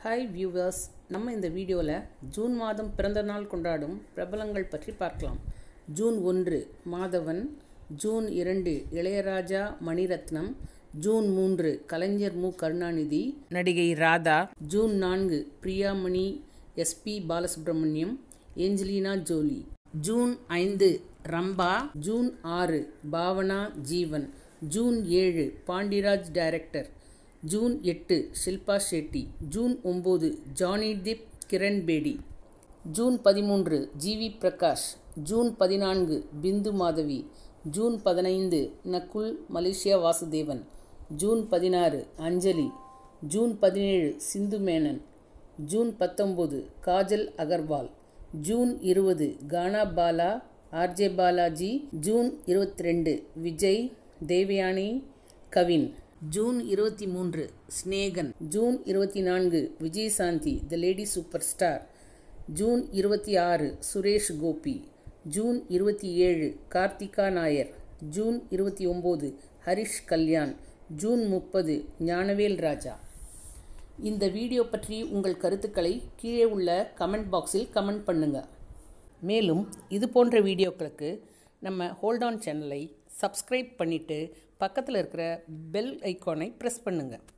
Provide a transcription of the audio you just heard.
hi viewers நம்ம இந்த வீடியோவில் ஜூன் மாதம் பிறந்த நாள் கொண்டாடும் பிரபலங்கள் பற்றி பார்க்கலாம் ஜூன் ஒன்று மாதவன் ஜூன் இரண்டு இளையராஜா மணிரத்னம் ஜூன் மூன்று கலைஞர் மு கருணாநிதி நடிகை ராதா ஜூன் நான்கு Priyamani SP Balasubrahmanyam Angelina Jolie June ஐந்து ரம்பா ஜூன் ஆறு பாவனா ஜீவன் ஜூன் ஏழு பாண்டிராஜ் டைரக்டர் ஜூன் எட்டு ஷில்பா ஷெட்டி ஜூன் ஒம்பது Johnny Depp Kiran Bedi June பதிமூன்று ஜிவி பிரகாஷ் ஜூன் பதினான்கு பிந்து மாதவி ஜூன் பதினைந்து நக்குல் மலேசியா வாசுதேவன் ஜூன் பதினாறு அஞ்சலி ஜூன் பதினேழு சிந்து மேனன் ஜூன் பத்தொம்போது காஜல் அகர்வால் ஜூன் இருபது கானா பாலா ஆர்ஜே பாலாஜி ஜூன் இருபத்தி ரெண்டு விஜய் தேவயானி கவின் ஜூன் இருபத்தி மூன்று ஸ்னேகன் ஜூன் இருபத்தி நான்கு Vijayashanti the lady super star June இருபத்தி ஆறு சுரேஷ் கோபி ஜூன் இருபத்தி ஏழு கார்த்திகா நாயர் ஜூன் இருபத்தி ஒம்பது ஹரிஷ் கல்யாண் ஜூன் முப்பது ஞானவேல் ராஜா இந்த வீடியோ பற்றி உங்கள் கருத்துக்களை கீழே உள்ள கமெண்ட் பாக்ஸில் கமெண்ட் பண்ணுங்கள் மேலும் இது போன்ற வீடியோக்களுக்கு நம்ம ஹோல்ட் ஆன் சேனலை சப்ஸ்கிரைப் பண்ணிவிட்டு பக்கத்தில் இருக்கிற பெல் ஐக்கானை ப்ரெஸ் பண்ணுங்கள்